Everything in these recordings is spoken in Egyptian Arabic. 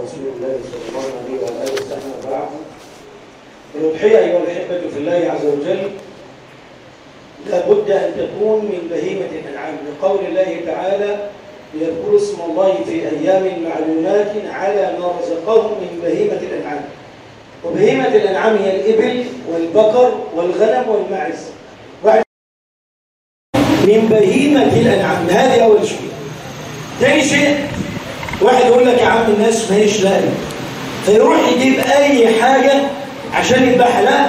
رسول الله صلى الله عليه وآله وسلم بعد الأضحية أيها الأحبة في الله عز وجل لابد أن تكون من بهيمة الأنعام لقول الله تعالى ليذكروا اسم الله في أيام معلومات على ما رزقهم من بهيمة الأنعام وبهيمة الأنعام هي الإبل والبقر والغنم والمعز واحد من بهيمة الأنعام هذه أول شيء ثاني شيء واحد يقول لك يا عم الناس ما هيش لاقي فيروح يجيب أي حاجة عشان يذبحها لا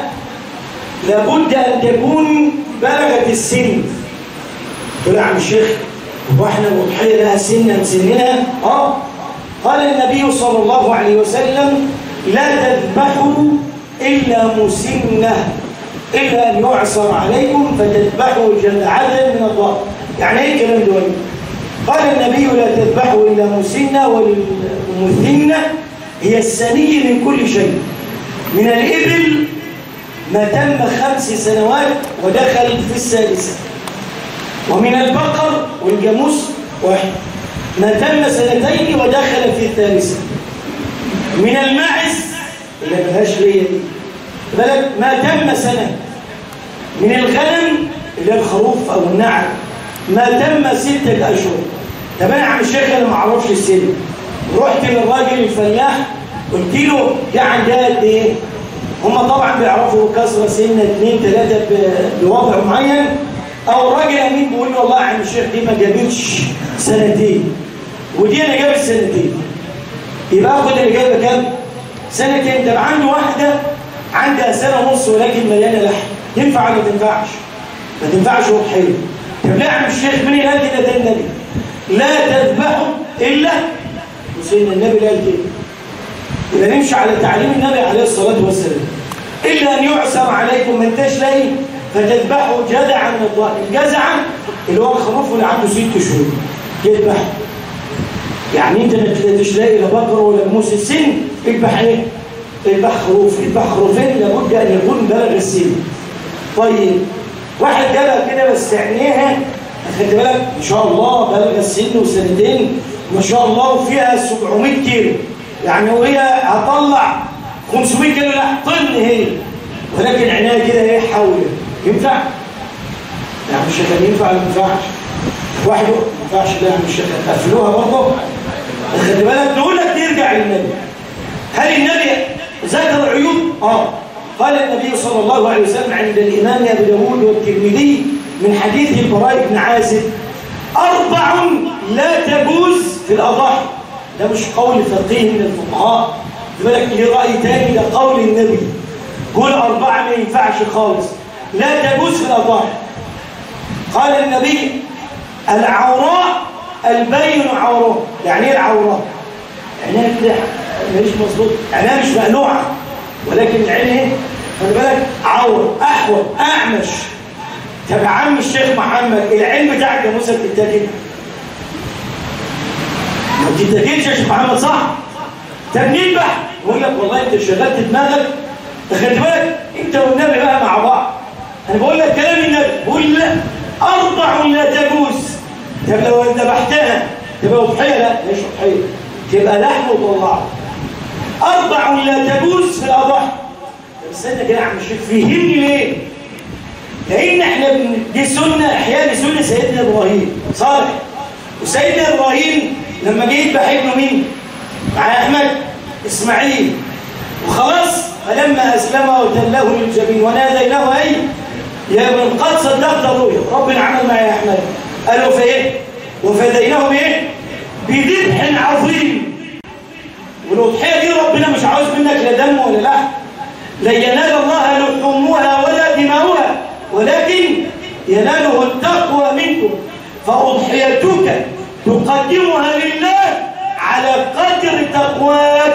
لابد أن تكون بلغت السن يقول يا عم الشيخ هو احنا الأضحية لها سنة مسننا اه قال النبي صلى الله عليه وسلم لا تذبحوا إلا مسنة إلا أن يعصر عليكم فتذبحوا جذعة من الله يعني ايه الكلام ده قال النبي لا تذبحوا إلا مسنة والمثنة هي السني من كل شيء من الإبل ما تم خمس سنوات ودخل في السادسة ومن البقر والجاموس واحد ما تم سنتين ودخل في الثالثة من الماعز اللي ملهاش ليه دي بلد ما تم سنة من الغنم اللي هي الخروف أو النعم ما تم ستة أشهر طب أنا عم الشيخ أنا ما أعرفش السن رحت للراجل الفلاح قلت له ده عندها قد إيه؟ هم طبعا بيعرفوا كسرة سنة اثنين ثلاثة بوضع معين أو الراجل أمين بيقول له والله يا عم الشيخ دي ما جابتش سنتين ودي أنا جابت سنتين يبقى آخد اللي جايبة كام؟ سنتين طب عنده واحدة عندها سنة ونص ولكن مليانة لحم تنفع ولا ما تنفعش؟ ما تنفعش وضحية طب لا يا عم الشيخ مين اللي قال كده ده النبي؟ لا تذبحوا إلا وسيدنا النبي قال كده يبقى نمشي على تعليم النبي عليه الصلاة والسلام إلا أن يعسر عليكم من تشلي فتذبحوا جذعا من الله الجزعة اللي هو الخروف اللي عنده ست شهور يذبح يعني انت ما تشلاقي لا بقر ولا جاموس السن اذبح ايه؟ اذبح خروف اذبح خروفين لابد ان يكون بلغ السن طيب واحد جابها كده بس عينيها خدت بالك ان شاء الله بلغ السن وسنتين ما شاء الله وفيها 700 كيلو يعني وهي هطلع 500 كيلو لا طن هي ولكن عينيها كده ايه حوله ينفع؟ يعني مش كان ينفع ولا ما ينفعش؟ واحد ما ينفعش ده يعني مش قفلوها برضه خلي بالك نقول لك ترجع للنبي هل النبي ذكر عيوب؟ اه قال النبي صلى الله عليه وسلم عند الامام ابي داود والترمذي من حديث البراء بن عازب اربع لا تجوز في الاضاحي ده مش قول فقيه من الفقهاء بالك ليه راي تاني ده قول النبي قول اربعه ما ينفعش خالص لا تجوز في الاضاحي قال النبي العوراء البين عوراء يعني ايه العوراء عينها كده مش مظبوط عينها مش مقلوعه ولكن العين ايه خلي بالك عور احول اعمش طب يا عم الشيخ محمد العين بتاعك يا موسى بتتاكل ما بتتاكلش يا شيخ محمد صح طب نذبح يقول لك والله انت شغلت دماغك خلي بالك انت والنبي بقى مع بعض انا بقول لك كلام النبي بقول لا اربع لا تجوز طب لو ذبحتها تبقى اضحيه لا مش اضحيه تبقى لحم وطلعه اربع لا تجوز في الاضحى طب استنى كده يا عم الشيخ فهمني ليه لان احنا دي سنه احياء لسنه سيدنا ابراهيم صالح وسيدنا ابراهيم لما جه يذبح ابنه مين مع احمد اسماعيل وخلاص فلما اسلم وتله للجبين وناديناه اي يا ابن قد صدقت الرؤيا ربنا عمل معي يا احمد قالوا في ايه وفديناه بايه بذبح عظيم والاضحيه دي ربنا مش عاوز منك لا دم ولا لحم لا ينال الله لحومها ولا دماؤها ولكن يناله التقوى منكم فاضحيتك تقدمها لله على قدر تقواك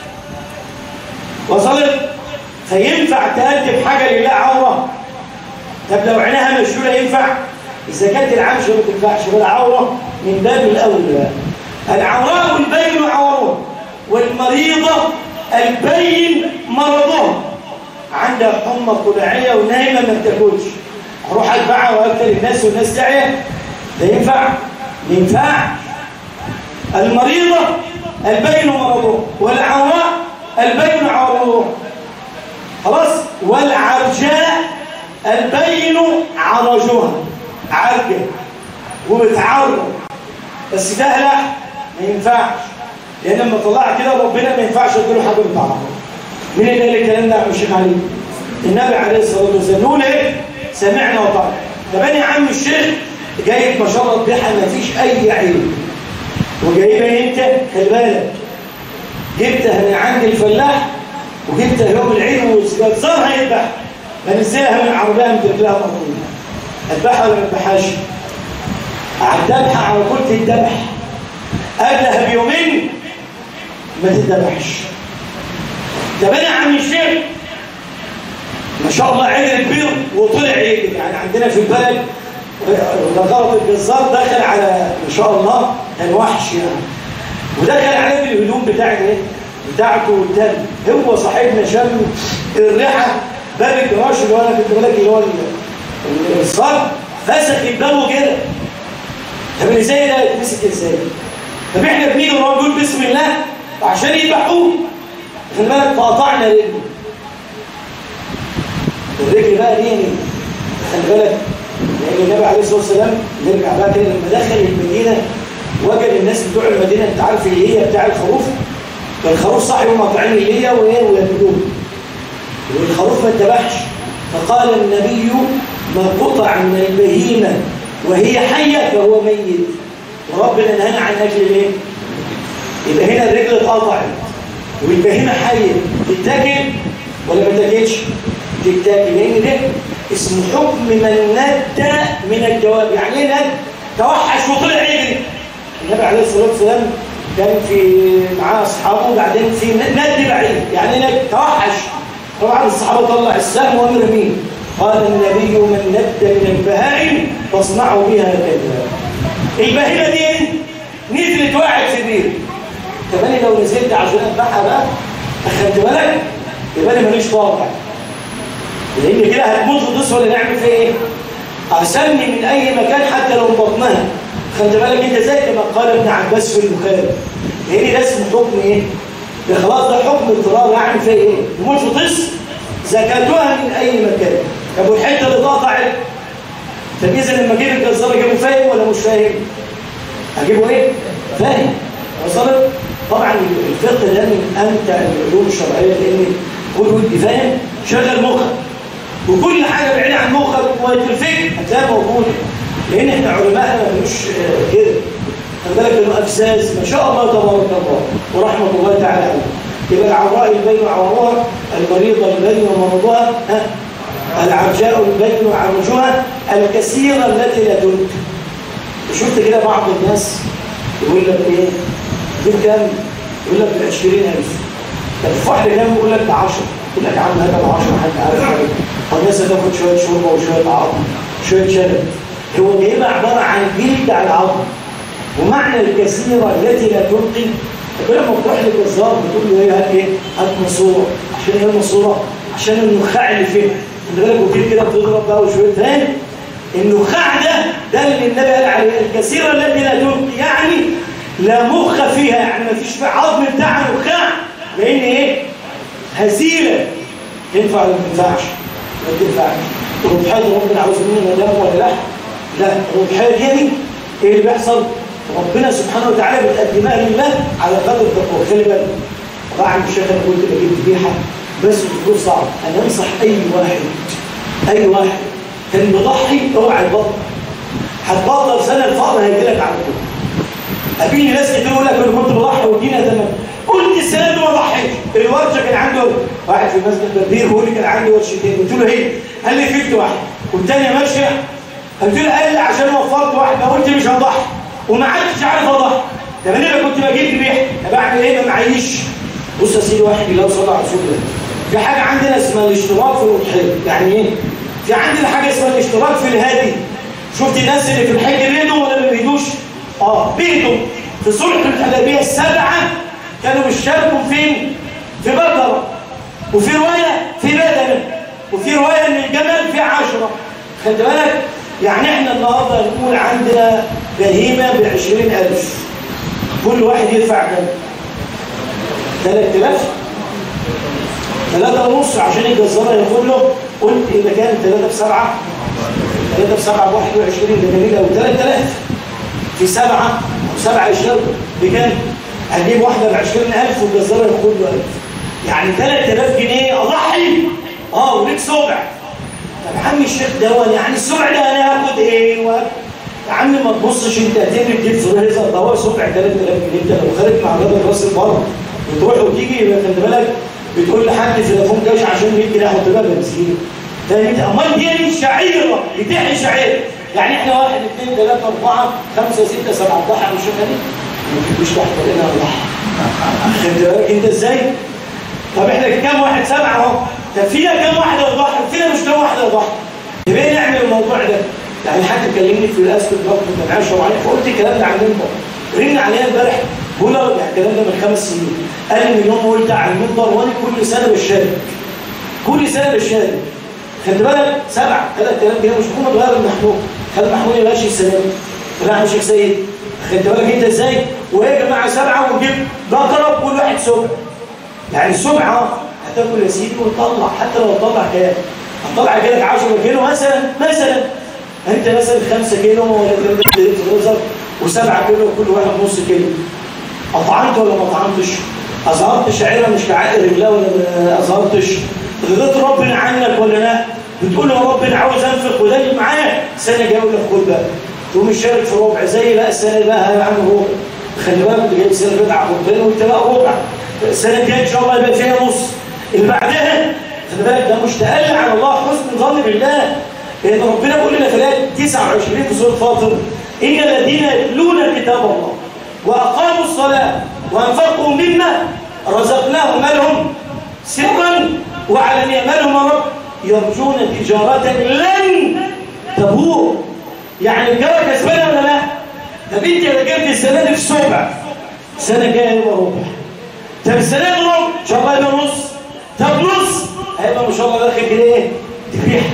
وصلت فينفع تقدم حاجه لله عوره طب لو عينها مشهوره ينفع إذا كانت العمشة ما تنفعش بالعورة من باب الأولى العوراء البين عورها والمريضة البين مرضها عندها حمى طبيعية ونايمة ما بتاكلش أروح أتبعها وأكل الناس والناس تعيا ده ينفع؟ ينفع المريضة البين مرضه والعوراء البين عوره خلاص والعرجاء البين عرجها عرجة وبتعرج بس ده لا ما ينفعش لان لما طلع كده ربنا ما ينفعش اديله حاجه بتعرج مين اللي قال الكلام ده يا الشيخ علي النبي عليه الصلاه والسلام نقول ايه سمعنا وطعنا طب انا يا عم الشيخ جايب ما شاء الله ذبيحه ما فيش اي عيب وجايبها انت خلي بالك جبتها من عند الفلاح وجبتها يوم العيد وصارها يذبح بنزلها من العربيه متبلها مطلوب اذبحها ولا ما اذبحهاش الذبحه على كل تذبح قبلها بيومين ما تذبحش طب انا عم الشيخ ما شاء الله عجل كبير وطلع يجري يعني عندنا في البلد غلط الجزار دخل على ما شاء الله كان وحش يعني ودخل عليه بالهدوم بتاعت ايه بتاعته والتاني هو صاحبنا شم الريحه باب الجراج اللي هو انا كنت بالك اللي هو الصرف فسخ الباب كده طب ازاي ده يتمسك ازاي طب احنا بنيجي ونقعد نقول بسم الله عشان يذبحوه خلي بالك فقطعنا رجله الرجل بقى دي يعني خلي بالك لان النبي عليه الصلاه والسلام نرجع بقى كده لما دخل المدينه وجد الناس بتوع المدينه انت عارف اللي هي بتاع الخروف الخروف صح يوم قاطعين اللي هي وايه وياكلوه والخروف ما اتبعش فقال النبي ما قطع من البهيمه وهي حيه فهو ميت وربنا نهانا عن اكل الايه يبقى هنا الرجل اتقطعت والبهيمه حيه تتاكل ولا ما تتاكلش تتاكل لان ده اسمه حكم من ند من الجواب يعني ايه ند توحش وطلع يجري النبي عليه الصلاه والسلام كان في معاه اصحابه وبعدين في ند بعيد يعني ند توحش طبعا الصحابه طلع السهم وامر مين قال النبي من ند من البهائم فاصنعوا بها كذا البهيمه دي نزلت واحد في بير كمان لو نزلت عشان اذبحها بقى اخدت بالك يبقى انا ماليش طاقه لان كده هتموت وتصفى ولا نعمل فيها ايه اسمي من اي مكان حتى لو بطنها خدت بالك انت زي ما قال ابن عباس في البخاري لان ده اسمه حكم ايه ده خلاص ده حكم اضطرار اعمل فيها ايه تموت وتصفى زكاتها من اي مكان طب والحته اللي اتقطعت طب اذا لما اجيب الجزار اجيبه فاهم ولا مش فاهم اجيبه ايه فاهم وصلت طبعا الفقه ده من امتع العلوم الشرعيه لان كل ودي فاهم شغل مخك وكل حاجه بعيده عن مخك والفكر هتلاقيها موجوده لان احنا علماءنا ما كانوش كده خد بالك كانوا افزاز ما شاء الله تبارك الله ورحمه الله تعالى عليهم يبقى العراء البين عورها المريضه البين مرضها ها العرجاء البين عرجها الكثيره التي لا تنك شفت كده بعض الناس يقول لك ايه دي كام يقول لك ب 20000 طب الفحل كام يقول لك ب 10 يقول لك يا عم هذا ب 10 حد عارف حاجه والناس هتاخد شويه شوربه وشويه عظم شويه شلل هو بيبقى عباره عن جلد على العظم ومعنى الكثيره التي لا تلقي كل ما تروح للجزار بتقول له ايه هات ايه هات ماسوره عشان ايه الماسوره عشان النخاع اللي فيها خد بالك وفي كده بتضرب بقى وشويه فاهم النخاع ده ده اللي النبي قال عليه الكثيره التي لا تلقي يعني لا مخ فيها يعني ما فيش في عظم بتاعها نخاع لان ايه هزيله تنفع ولا ما تنفعش ما تنفعش الربحيه ربنا عاوز مننا دم ولا لا لا الربحيه دي ايه اللي بيحصل ربنا سبحانه وتعالى بتقدمها لله على قدر التقوى خلي بالك طبعا الشيخ انا قلت بجيب ذبيحه بس الفلوس صعب انا انصح اي واحد اي واحد كان بيضحي اوعى تبطل هتبطل سنه الفقر هيجي لك على طول قابلني ناس كتير يقول لك انا كنت بضحي والدنيا تمام قلت السنه دي ما ضحيتش الورشه كان عنده واحد في المسجد البدير بيقول لي كان عندي ورشتين قلت له ايه؟ قال لي فيك واحد والثانيه ماشيه قلت له قال لي عشان وفرت واحده قلت مش هضحي وما عادش عارف اضحي طب انا لما كنت بجيب ذبيحه بعمل ايه ما معيش بص يا سيدي واحد لو صلى على رسول الله في حاجه عندنا اسمها الاشتراك في الاضحيه يعني ايه؟ في عندنا حاجه اسمها الاشتراك في الهادي شفت الناس اللي في الحج بيدوا ولا ما بيدوش؟ اه بيدوا في صلح الحديبيه السبعه كانوا بيشاركوا فين؟ في بقره وفي روايه في بدنه وفي روايه ان الجمل في عشره خد بالك؟ يعني احنا النهارده نقول عندنا بهيمه ب 20000 كل واحد يدفع كام؟ 3000 ثلاثة ونص عشان الجزارة ياخد له قلت إذا كان ثلاثة بسبعة ثلاثة بسبعة بواحد وعشرين ده جميل أو ثلاثة آلاف في سبعة أو سبعة يشتغل بكام؟ هجيب واحدة بعشرين ألف والجزارة ياخد له ألف يعني ثلاثة آلاف جنيه أضحي اه وليك سبع طب يا عم الشيخ ده يعني السبع ده أنا هاخد إيه؟ و... يا عم ما تبصش أنت هتجيب تجيب فريزر ده هو سبع 3000 جنيه أنت لو خارج مع الراجل راس البر وتروح وتيجي يبقى خلي بالك بتقول لحد في تليفون كاش عشان 100 جنيه احط بقى بنزين فاهم انت امال دي شعيره بتحيي شعيره يعني احنا واحد اثنين ثلاثه اربعه خمسه سته سبعه ضحى مش شغالين ما تجيبوش تحت لنا ضحى خدت بالك انت ازاي؟ طب احنا كام واحد سبعه اهو طب فينا كام واحد يضحي فينا مش كام واحد يضحي يبقى ايه نعمل الموضوع ده؟ يعني حد كلمني في الاسكت ضغط كان عايش وعليه فقلت الكلام ده على المنبر رن عليها امبارح بقول له يعني الكلام ده من خمس سنين قال لي من يوم قلت على المنبر وانا كل سنه بشارك كل سنه بشارك خدت بالك سبعه 3000 جنيه مش محمد غير المحمود خد محمود يا باشا السنه دي راح شيخ سيد خدت بالك انت ازاي وهي يا جماعه سبعه ونجيب بقره كل واحد سبع يعني سبعه هتاكل يا سيدي وتطلع حتى لو تطلع كام هتطلع كده 10 كيلو مثلا مثلا انت مثلا 5 كيلو ولا 3 كيلو وسبعة كيلو وكل واحد نص كيلو أطعمت ولا ما أطعمتش أظهرت شعيرة مش كعائل رجلها ولا ما أظهرتش رضيت ربنا عنك ولا لا بتقول له رب انا عاوز انفق وده اللي معايا السنه الجايه يقول لك خد بقى تقوم مشارك في ربع زي لا السنه اللي بقى يا عم ربع خلي بالك انت جايب سنه بدعه ربنا وانت بقى ربع السنه الجايه ان شاء الله يبقى فيها نص اللي بعدها خلي بالك ده مش تقل على الله حسن ظن بالله لان ربنا بيقول لنا في الايه 29 في سوره فاطر ان الذين يتلون كتاب الله واقاموا الصلاه وانفقوا مما رزقناهم مالهم سرا وعلانيه مالهم يا رب يرجون تجارة لن تبور يعني الجارة كسبانة ولا لا؟ طب انت لو جبت السنة دي في سبع السنة الجاية يبقى ربع طب السنة دي ربع ان شاء الله يبقى نص طب نص هيبقى ما شاء الله داخل كده ايه؟ تبيح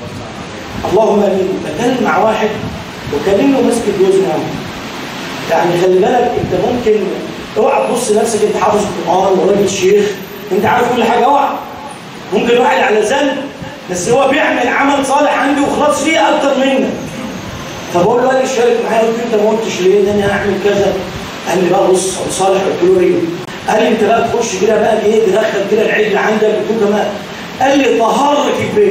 اللهم امين بكلم مع واحد وكلمه ماسك الجوز معاه يعني خلي بالك انت ممكن اوعى تبص نفسك انت حافظ القران وراجل شيخ انت عارف كل حاجه اوعى ممكن واحد على ذنب بس هو بيعمل عمل صالح عندي وخلاص فيه اكتر منك فبقول له قال لي شارك معايا قلت له انت ما قلتش ليه ده انا هعمل كذا قال لي بقى بص ابو صالح قلت له ايه قال لي انت بقى تخش كده بقى ايه تدخل كده العجل عندك قلت له كمان قال لي طهر لك البيت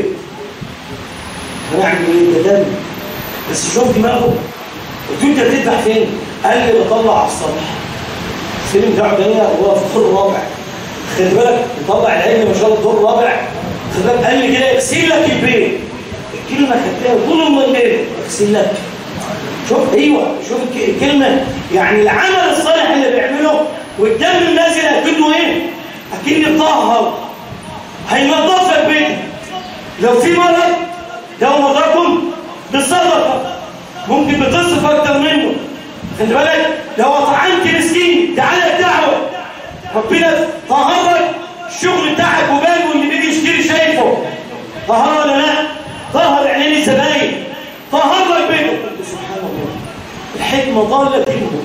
انا اعمل ايه ده دم بس شوف دماغه قلت له انت بتذبح فين قال لي بطلع على السطح السلم بتاعه ده هو في الدور الرابع خد بالك مطلع العين ما شاء الله الدور الرابع خد بالك قال لي كده اغسل لك البيت الكلمه خدتها طول الليل اغسل لك شوف ايوه شوف الكلمه يعني العمل الصالح اللي بيعمله والدم النازل اكنه ايه اكن طهر هينظف لك بيتك لو في مرض لو مرضكم بالصدقه ممكن بتصرف اكتر منه خد بالك لو اطعمت مسكين تعالى الدعوه ربنا طهرك الشغل بتاعك وبان واللي بيجي يشتري شايفه طهر ولا لا طهر عينين الزباين طهر لك بينه سبحان الله الحكمه ضاله منه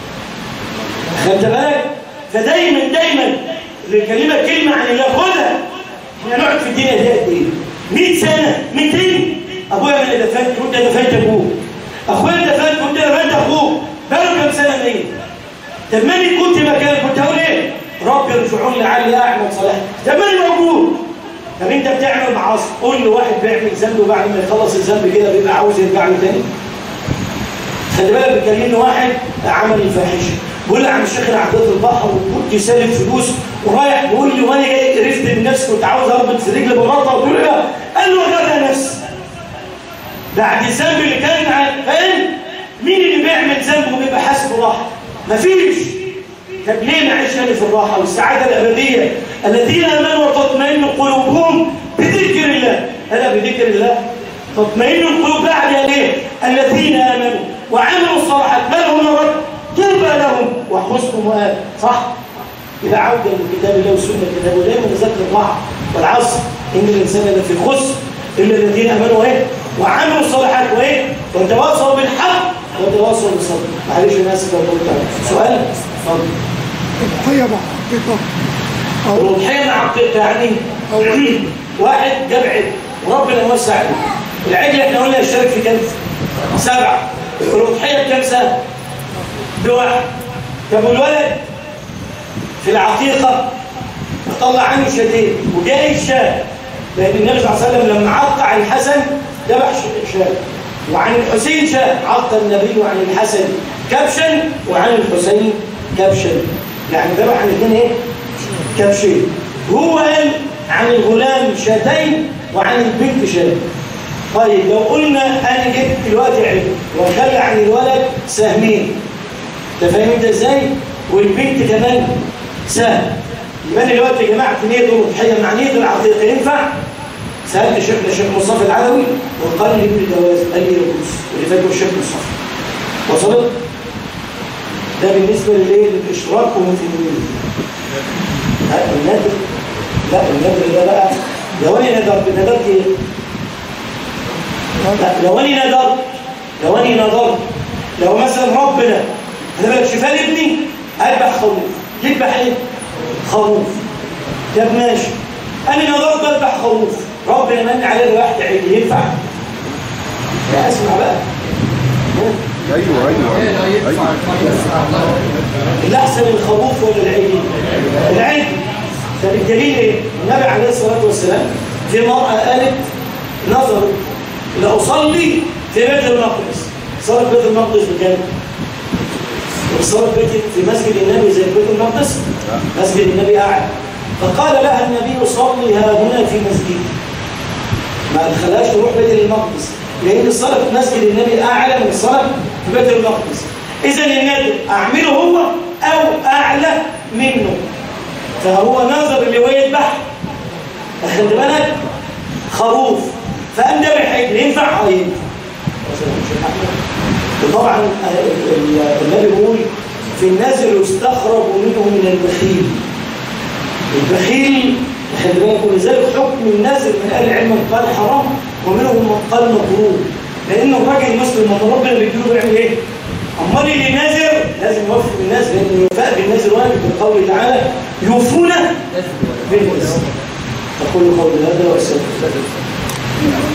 خدت بالك فدايما دايما الكلمه كلمه عن الله خدها احنا نقعد في الدنيا دي قد ايه 100 سنه 200 ابويا من اللي دفنت كنت دفنت ابوه اخويا دفنت كنت دفنت اخوه بقاله كام سنه ميت طب ماني كنت مكانك كنت هقول ايه رب ارجعوني لعلي اعمل صلاح طب ماني موجود طب انت بتعمل معاصي قول له واحد بيعمل ذنب وبعد ما يخلص الذنب كده بيبقى عاوز يرجع له تاني خلي بالك بيكلمني واحد عمل الفاحشه بيقول لي عم الشيخ انا عديت البحر وكنت سالب فلوس ورايح بيقول لي وانا جاي قرفت من نفسي كنت عاوز اربط في رجلي بلاطه قلت له ايه قال له غير نفسي بعد الذنب اللي كان معاه فاهم مين اللي بيعمل ذنب وبيبقى حاسس براحه مفيش طب ليه نعيش هنا في الراحه والسعاده الابديه الذين امنوا وتطمئن قلوبهم بذكر الله الا بذكر الله تطمئن القلوب بعد ايه الذين امنوا وعملوا الصالحات ما لهم يا رب طوبى لهم وحسن مآب صح إذا عودة لكتاب الله وسنة كتابه دائما نذكر بعض والعصر إن الإنسان لفي خسر إلا الذين آمنوا إيه وعملوا الصالحات وإيه وتواصلوا بالحق وتواصلوا بالصبر معلش أنا آسف لو قلت سؤال اتفضل الضحية بقى عقيقة أو الأضحية مع عقيقة يعني واحد جاب عجل وربنا وسع عليه العجل احنا قلنا يشترك في كام؟ سبعة الأضحية بكام سنة؟ بواحد طب والولد في العقيقة طلع عنه شاتين وجاء الشاه لأن النبي صلى الله عليه وسلم لما عق عن الحسن ذبح شاه وعن الحسين شاه عق النبي عن الحسن كبشا وعن الحسين كبشا يعني ذبح عن الاثنين ايه؟ كبشين هو قال عن الغلام شاتين وعن البنت شاه طيب لو قلنا انا جبت دلوقتي علم وخلى عن الولد سهمين انت فاهم انت ازاي والبنت كمان سهم يبقى انا دلوقتي جمعت نيه الاضحيه مع نيه العقيقه ينفع سالت شيخنا الشيخ مصطفى العلوي وقال لي بالجواز قال لي يجوز اللي فاكره الشيخ مصطفى وصلت ده بالنسبه للايه للاشراك وفي النيه لا النادر لا النادر ده بقى لو انا ندرت ندرت ايه لا لو اني نظرت لو اني نظرت لو مثلا ربنا انا بقى شفاء لابني اذبح خروف يذبح ايه خروف طب ماشي انا نظرت اذبح خروف ربنا من عليه واحد عيد ينفع لا اسمع بقى ايوه ايوه ايوه اللي احسن الخروف ولا العيد العيد ده بالدليل ايه النبي عليه الصلاه والسلام في مرأة قالت نظرت لأصلي في بيت المقدس صلاة بيت المقدس بكام؟ وصلاة بيت في مسجد النبي زي بيت المقدس مسجد النبي أعلى فقال لها النبي صلي ها هنا في مسجدي ما تخليهاش تروح بيت المقدس لأن الصلاة في مسجد النبي أعلى من الصلاة في بيت المقدس إذا النبي أعمله هو أو أعلى منه فهو نظر اللي هو يذبح أخذت بالك خروف فقام ذبح عجل ينفع اه ينفع وطبعا النبي بيقول في النازل يستخرج منه من البخيل البخيل خلي بالك ولذلك حكم النازل من اهل العلم قال حرام ومنهم من قال مكروه لان الراجل المسلم لما ربنا بيديله بيعمل ايه؟ امال اللي نازل لازم يوفق بالناس لان الوفاء بالنازل واجب بقوله تعالى يوفون بالناس اقول قولي هذا واستغفر